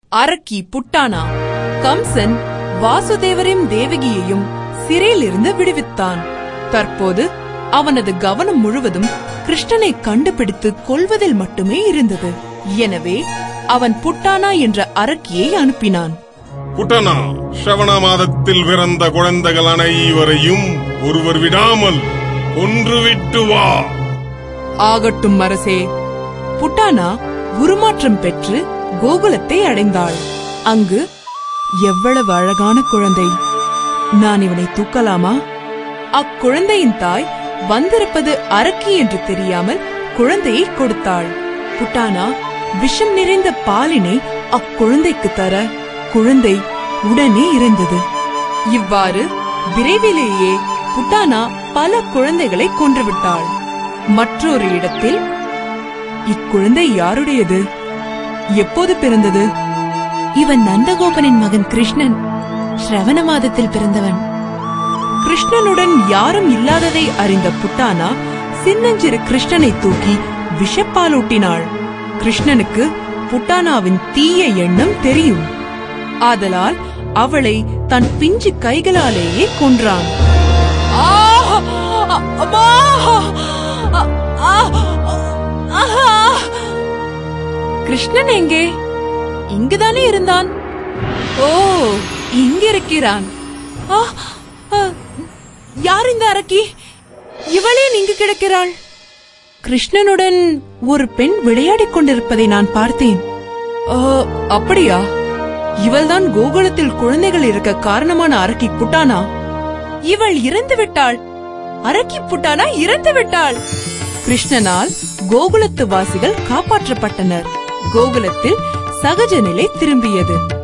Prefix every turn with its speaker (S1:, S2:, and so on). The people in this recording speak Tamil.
S1: அரக்கி புட்டானா கம்சன் வாசுதேவரையும் தேவகியையும் சிறையிலிருந்து விடுவித்தான் தற்போது அவனது கவனம் முழுவதும் கிருஷ்ணனை கண்டுபிடித்து கொல்வதில் மட்டுமே இருந்தது எனவே அவன் புட்டானா என்ற அரக்கியை அனுப்பினான்
S2: புட்டனா ஸ்ரவண மாதத்தில் பிறந்த குழந்தைகள் அனைவரையும் ஒருவர் விடாமல் கொன்றுவிட்டு வா
S1: ஆகட்டும் அரசே புட்டானா உருமாற்றம் பெற்று கோகுலத்தை அடைந்தாள் அங்கு எவ்வளவு அழகான குழந்தை நான் இவனை தூக்கலாமா அக்குழந்தையின் தாய் வந்திருப்பது அரக்கி என்று தெரியாமல் குழந்தையை கொடுத்தாள் புட்டானா விஷம் நிறைந்த பாலினை அக்குழந்தைக்கு தர குழந்தை உடனே இறந்தது இவ்வாறு விரைவிலேயே புட்டானா பல குழந்தைகளை கொன்றுவிட்டாள் மற்றொரு இடத்தில் இக்குழந்தை யாருடையது எப்போது பிறந்தது
S3: இவன் நந்தகோபனின் மகன் கிருஷ்ணன் ஸ்ரவண மாதத்தில் பிறந்தவன்
S1: கிருஷ்ணனுடன் யாரும் இல்லாததை அறிந்த புட்டானா சின்னஞ்சிறு கிருஷ்ணனை தூக்கி விஷப்பாலூட்டினாள் கிருஷ்ணனுக்கு புட்டானாவின் தீய எண்ணம் தெரியும் ஆதலால் அவளை தன் பிஞ்சு கைகளாலேயே கொன்றான் கிருஷ்ணன் எங்கே இங்குதானே இருந்தான் ஓ இங்க இருக்கிறான் ஆ, ஆ, யார் இந்த அரக்கி இவளே இங்கு கிடக்கிறாள் கிருஷ்ணனுடன் ஒரு பெண் விளையாடிக் கொண்டிருப்பதை நான் பார்த்தேன் ஆ, அப்படியா இவள்தான் கோகுலத்தில் குழந்தைகள் இருக்க காரணமான அரக்கி புட்டானா இவள் இறந்து விட்டாள் அரக்கி புட்டானா இறந்து விட்டாள் கிருஷ்ணனால் கோகுலத்து வாசிகள் காப்பாற்றப்பட்டனர் கோகுலத்தில் சகஜ நிலை திரும்பியது